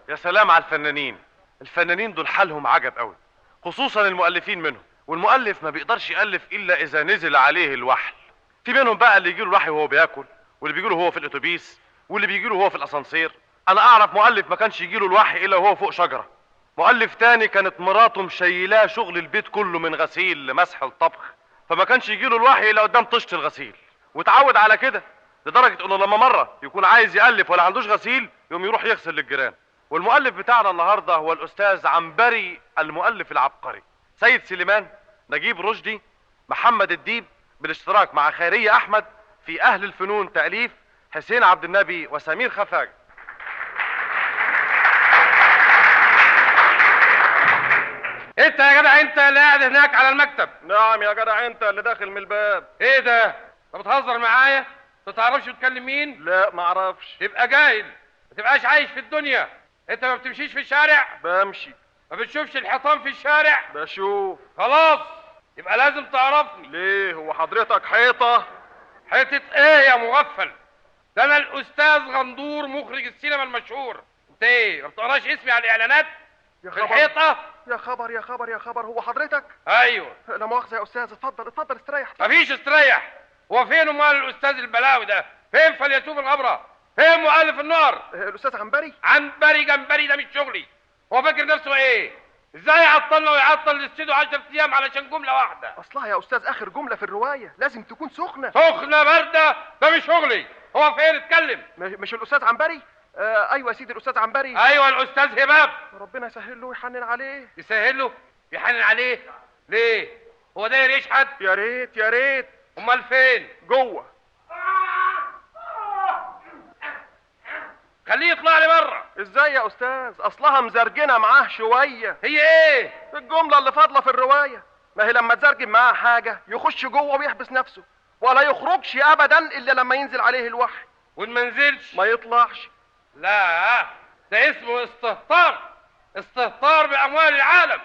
يا سلام على الفنانين الفنانين دول حالهم عجب قوي خصوصا المؤلفين منهم والمؤلف ما بيقدرش يألف إلا إذا نزل عليه الوحل في منهم بقى اللي يجيله الوحي وهو بياكل واللي بيجيله هو في الأتوبيس واللي بيجيله هو في الأسانسير أنا أعرف مؤلف ما كانش يجيله الوحي إلا وهو فوق شجرة مؤلف تاني كانت مراته مشيلاه شغل البيت كله من غسيل لمسح الطبخ فما كانش يجيله الوحي إلا قدام طشت الغسيل واتعود على كده لدرجة انه لما مرة يكون عايز يألف ولا عندوش غسيل يقوم يروح يغسل للجيران والمؤلف بتاعنا النهاردة هو الأستاذ عنبري المؤلف العبقري سيد سليمان نجيب رشدي محمد الديب بالاشتراك مع خيرية أحمد في أهل الفنون تأليف حسين عبد النبي وسمير خفاج انت يا جدع انت اللي قاعد هناك على المكتب نعم يا جدع انت اللي داخل من الباب ايه ده انت بتهزر معايا ما تعرفش تكلم مين لا معرفش تبقى جاهل ما تبقاش عايش في الدنيا انت ما بتمشيش في الشارع بمشي ما بتشوفش الحيطان في الشارع بشوف خلاص يبقى لازم تعرفني ليه هو حضرتك حيطة حته ايه يا مغفل ده انا الاستاذ غندور مخرج السينما المشهور انت ايه ما بتقراش اسمي على الاعلانات يا في الحيطه يا خبر يا خبر يا خبر هو حضرتك ايوه لا مؤاخذة يا أستاذ اتفضل اتفضل استريح مفيش استريح هو فين امال الاستاذ البلاوي ده فين فليتوب الغبره فين مؤلف النار الأستاذ عنبري عنبري جمبري ده مش شغلي هو فاكر نفسه ايه ازاي يعطلنا ويعطل الاستوديو 10 ايام علشان جمله واحده أصلها يا أستاذ آخر جملة في الرواية لازم تكون سخنة سخنه بارده ده مش شغلي هو فين اتكلم مش مش الأستاذ عنبري آه أيوة يا سيدي الأستاذ عنبري ايوه الاستاذ هباب ربنا يسهل له ويحنن عليه يسهل له يحنن عليه ليه هو داير يشحت يا ريت يا ريت امال فين جوه خليه يطلع لي بره ازاي يا أستاذ أصلها مزرجنة معاه شوية هي ايه الجملة اللي فاضلة في الرواية ما هي لما تزرجن معاه حاجة يخش جوه ويحبس نفسه ولا يخرجش أبدا إلا لما ينزل عليه الوحي وان ما نزلش ما يطلعش لا ده اسمه استهتار استهتار باموال العالم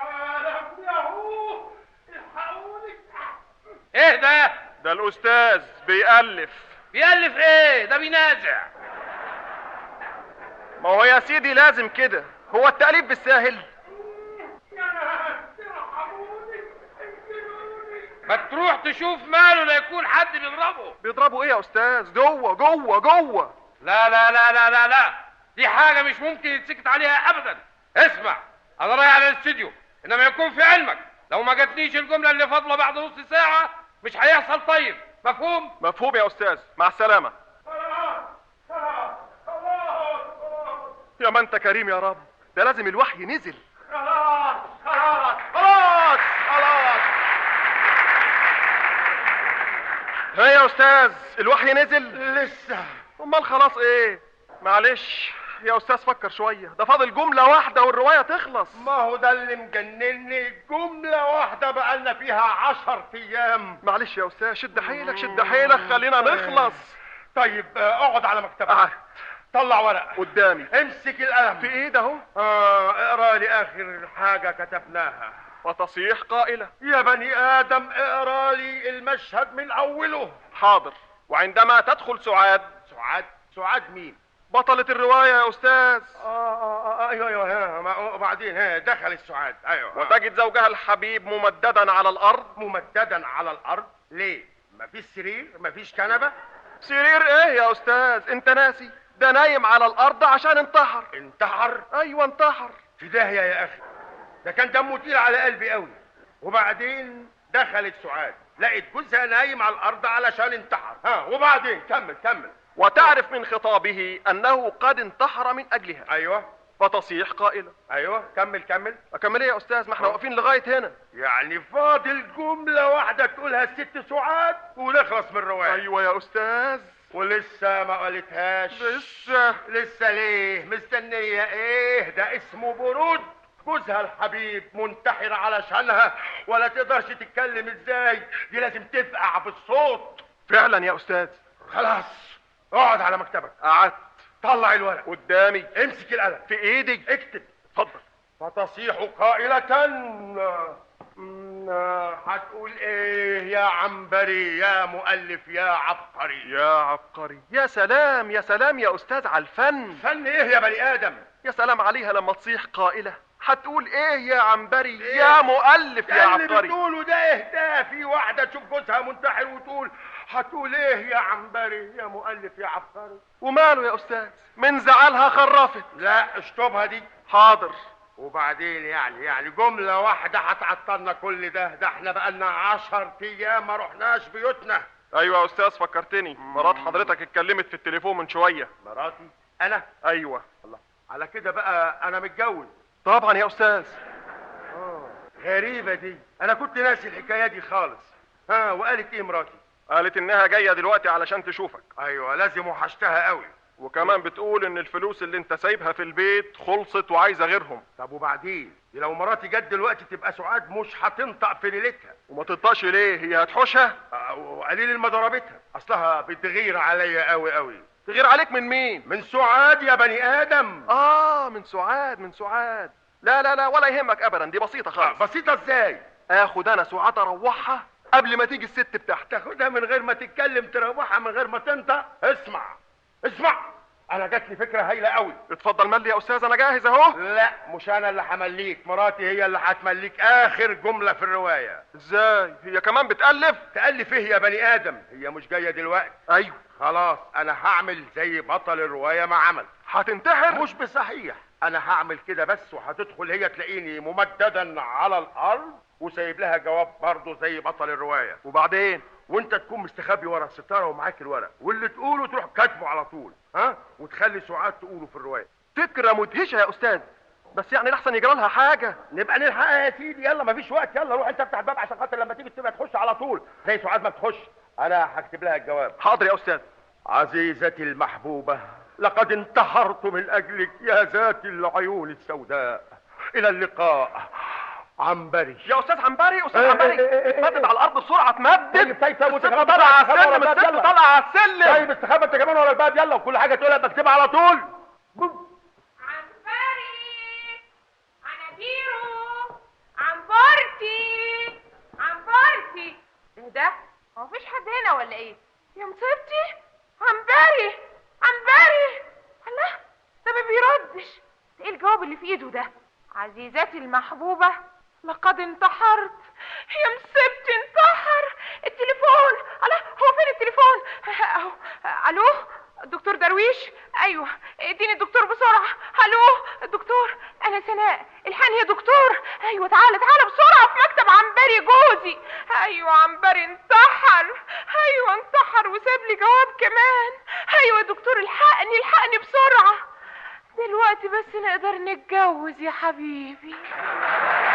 ايه ده ده الأستاذ بيألف بيألف ايه ده بينازع ما هو يا سيدي لازم كده هو التأليف بالساهل ما تروح تشوف ماله لا يكون حد بيضربه بيضربوا ايه يا استاذ جوه جوه جوه لا لا لا لا لا لا دي حاجة مش ممكن يتسكت عليها أبدا اسمع أنا رايح على الاستديو إنما يكون في علمك لو ما جاتنيش الجملة اللي فاضلة بعد نص ساعة مش هيحصل طيب مفهوم؟ مفهوم يا استاذ مع السلامة يا ما انت كريم يا رب ده لازم الوحي نزل خلاص خلاص ها يا استاذ الوحي نزل لسه امال خلاص ايه معلش يا استاذ فكر شويه ده فاضل جمله واحده والروايه تخلص ما هو ده اللي مجنني جملة واحدة بقالنا فيها عشر أيام معلش يا استاذ شد حيلك شد حيلك خلينا نخلص طيب آه، اقعد على مكتبك قعدت طلع ورقة قدامي امسك القلم في ايه ده اهو آه اقرا لي آخر حاجة كتبناها وتصيح قائله يا بني آدم اقرا لي المشهد من أوله حاضر وعندما تدخل سعاد سعاد سعاد مين؟ بطلة الرواية يا أستاذ آه, آه, آه أيوه أيوه ها ما- وبعدين ها دخل السعاد أيوه ها. وتجد زوجها الحبيب ممددا على الأرض ممددا على الأرض ليه؟ مفيش سرير مفيش كنبة سرير إيه يا أستاذ أنت ناسي ده نايم على الأرض عشان انتحر انتحر أيوة انتحر في داهية يا أخي ده كان دمه تقيل على قلبي قوي وبعدين دخلت سعاد لقيت جوزها نايم على الأرض علشان انتحر ها وبعدين كمل كمل وتعرف من خطابه أنه قد انتحر من أجلها أيوه فتصيح قائلة أيوه كمل كمل أكمل إيه يا أستاذ ما احنا واقفين لغاية هنا يعني فاضل جملة واحدة تقولها الست سعاد ونخلص من الرواية أيوة يا أستاذ ولسه ما قالتهاش لسه لسه ليه مستنية ايه ده اسمه برود جوزها الحبيب منتحر علشانها ولا تقدرش تتكلم ازاي دي لازم تفقع بالصوت فعلا يا أستاذ خلاص اقعد على مكتبك قعدت طلع الورق قدامي امسك القلم في إيدي اكتب اتفضل فتصيح قائلة آه، هتقول ايه يا عنبري يا مؤلف يا عبقري يا عبقري يا سلام يا سلام يا استاذ على الفن فن ايه يا بني ادم يا سلام عليها لما تصيح قائلة هتقول ايه يا عنبري إيه؟ يا مؤلف يا ده اللي عبقري بتقوله ده اهداء في واحده تشوف جوزها منتحر وتقول هتقول ايه يا عنبري يا مؤلف يا عبقري وماله يا استاذ من زعلها خرفت لا اشطبها دي حاضر وبعدين يعني يعني جملة واحدة هتعطلنا كل ده ده احنا بقالنا عشر ايام ما رحناش بيوتنا ايوه يا استاذ فكرتني مرات حضرتك اتكلمت في التليفون من شوية مراتي انا ايوه الله على كده بقى انا متجوز طبعا يا استاذ اه غريبة دي انا كنت ناسي الحكاية دي خالص ها وقالت ايه مراتي قالت انها جاية دلوقتي علشان تشوفك ايوه لازم وحشتها قوي وكمان بتقول ان الفلوس اللي انت سايبها في البيت خلصت وعايزة غيرهم طب وبعدين دي لو مراتي جت دلوقتي تبقى سعاد مش هتنطق في ليلتها وما تنطقش ليه هي هتحوشها آه، وقليل ما ضربتها اصلها بتغير عليا قوي قوي تغير عليك من مين من سعاد يا بني ادم اه من سعاد من سعاد لا لا لا ولا يهمك ابدا دي بسيطة آه، خالص بسيطة ازاي اخد انا سعاد اروحها قبل ما تيجي الست بتاعتك تاخدها من غير ما تتكلم تروحها من غير ما تنطق اسمع اسمع انا جات لي فكره هايله قوي اتفضل ملي يا استاذ انا جاهز اهو لا مش انا اللي همليك مراتي هي اللي هتمليك اخر جمله في الروايه ازاي هي كمان بتألف تالف ايه يا بني ادم هي مش جايه دلوقتي ايوه خلاص انا هعمل زي بطل الروايه ما عمل هتنتحر مش بصحيح انا هعمل كده بس وهتدخل هي تلاقيني ممددا على الارض وسايب لها جواب برضه زي بطل الروايه وبعدين وانت تكون مستخبي ورا الستاره ومعاك الورق واللي تقوله تروح كاتبه على طول ها وتخلي سعاد تقوله في الروايه فكرة مدهشة يا استاذ بس يعني لحسن يجرى لها حاجة نبقى نلحقها يا سيدي يلا مفيش وقت يلا روح انت افتح الباب عشان خاطر لما تيجي تبقى تخش على طول زي سعاد ما بتخش انا هكتب لها الجواب حاضر يا استاذ عزيزتي المحبوبة لقد انتحرت من أجلك يا ذات العيون السوداء إلى اللقاء عنبري يا استاذ عنبري استاذ إيه، عنبري إيه، إيه، إيه. اتمدد على الارض بسرعة اتمدد طيب، طيب، طيب، الست وتخبى طالعة على بقى، السلم تخبى الست يلا. طالعة على السلم طيب استخبى انت كمان ورا الباب يلا وكل حاجة تقولها بكتبها على طول عنبري عنابيرو عنبرتي عنبرتي ايه ده؟ هو مفيش حد هنا ولا ايه؟ يا مصيبتي عنبري عنبري الله ده ما بيردش ده ايه الجواب اللي في ايده ده؟ عزيزتي المحبوبة لقد انتحرت يا مصيبتي انتحر التليفون الله هو فين التليفون اهو الو الدكتور درويش ايوه اديني الدكتور بسرعه الو الدكتور انا سناء الحقني يا دكتور ايوه تعالى تعالى بسرعه في مكتب عنبري جوزي ايوه عنبري انتحر ايوه انتحر وساب لي جواب كمان ايوه يا دكتور الحقني الحقني بسرعه دلوقتي بس نقدر نتجوز يا حبيبي